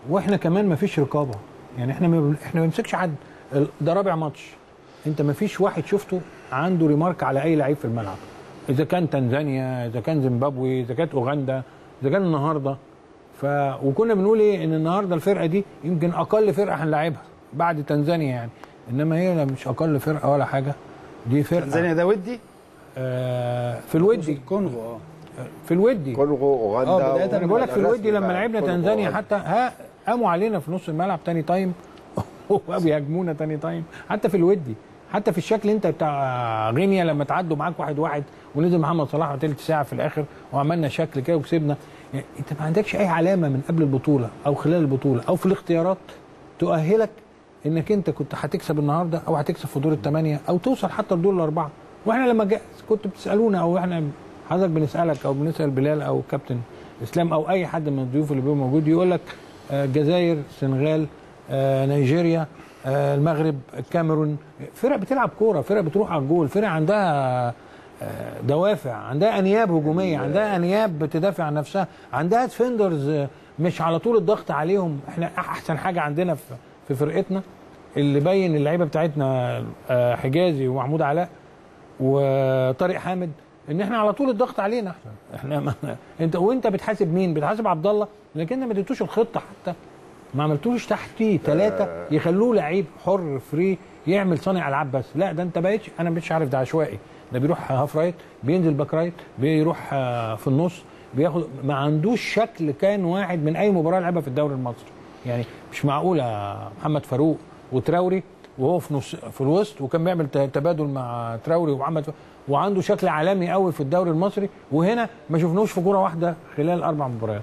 واحنا كمان ما فيش رقابه يعني احنا ما احنا ما بنمسكش حد ال- ده رابع ماتش انت ما فيش واحد شفته عنده ريمارك على اي لعيب في الملعب اذا كان تنزانيا اذا كان زيمبابوي اذا كانت اوغندا اذا كان النهارده ف وكنا بنقول ايه ان النهارده الفرقه دي يمكن اقل فرقه هنلاعبها بعد تنزانيا يعني انما هي لا مش اقل فرقه ولا حاجه دي فرقه تنزانيا ده ودي آه في الودي الكونغو اه في الودي كونغو آه، اوغندا بداية انا بقول لك في الودي الرسمي لما بقى، لعبنا كونغو تنزانيا وأوغندا. حتى ها قاموا علينا في نص الملعب تاني تايم وبيهاجمونا تاني تايم حتى في الودي حتى في الشكل انت بتاع غينيا لما تعدوا معاك واحد واحد ونزل محمد صلاح تلت ساعه في الاخر وعملنا شكل كده وكسبنا يعني انت ما عندكش اي علامه من قبل البطوله او خلال البطوله او في الاختيارات تؤهلك انك انت كنت هتكسب النهارده او هتكسب في دور الثمانيه او توصل حتى لدور الاربعه واحنا لما جا كنت بتسالونا او احنا حضرتك بنسالك او بنسال بلال او كابتن اسلام او اي حد من الضيوف اللي بيبقى موجود يقول لك آه، الجزائر السنغال آه، نيجيريا آه، المغرب الكاميرون فرق بتلعب كوره فرق بتروح على الجول فرق عندها آه، دوافع عندها انياب هجوميه عندها انياب بتدافع عن نفسها عندها ديفندرز آه، مش على طول الضغط عليهم احنا احسن حاجه عندنا في في فرقتنا اللي بين اللعيبه بتاعتنا آه، حجازي ومحمود علاء وطارق حامد ان احنا على طول الضغط علينا احنا احنا ما انت وانت بتحاسب مين بتحاسب عبد الله لكن ما اديتوش الخطه حتى ما عملتوش تحتيه ثلاثه يخلوه لعيب حر فري يعمل صانع العاب بس لا ده انت بقيتش انا مش عارف ده عشوائي ده بيروح هاف رايت بينزل باك رايت بيروح آه، في النص بياخد ما عندوش شكل كان واحد من اي مباراه لعبها في الدوري المصري يعني مش معقوله محمد فاروق وتراوري وهو في نص في الوسط وكان بيعمل ت- تبادل مع تراوري ومحمد ف... وعنده شكل عالمي قوي في الدوري المصري وهنا ما شفناهوش في كوره واحده خلال اربع مباريات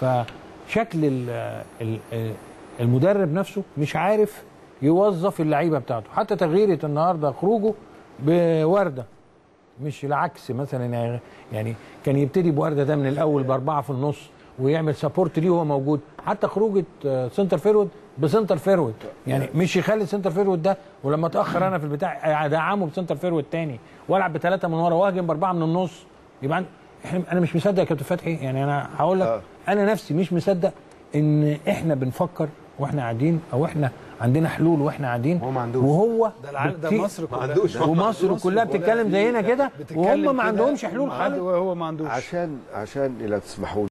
فشكل ال... ال... المدرب نفسه مش عارف يوظف اللعيبه بتاعته حتى تغييره النهارده خروجه بورده مش العكس مثلا يعني- يعني كان يبتدي بورده ده من الاول باربعه في النص ويعمل سبورت ليه وهو موجود حتى خروجه آه، سنتر فيرود بسنتر فيرود يعني مش يخلي سنتر فيرود ده ولما اتاخر انا في البتاع ادعمه بسنتر فيرود تاني والعب بثلاثه من ورا واهجم باربعه من النص يبقى عن- احنا انا مش مصدق يا كابتن فتحي يعني انا هقول لك آه. انا نفسي مش مصدق ان احنا بنفكر واحنا قاعدين او احنا عندنا حلول واحنا قاعدين هو ما عندوش. وهو ده العالم ده بكتير- مصر كلها عندوش. ومصر كلها بتتكلم زينا كده بتتكلم وهم ما كده عندهمش حلول خالص وهو ما عندوش عشان عشان لا تسمحوا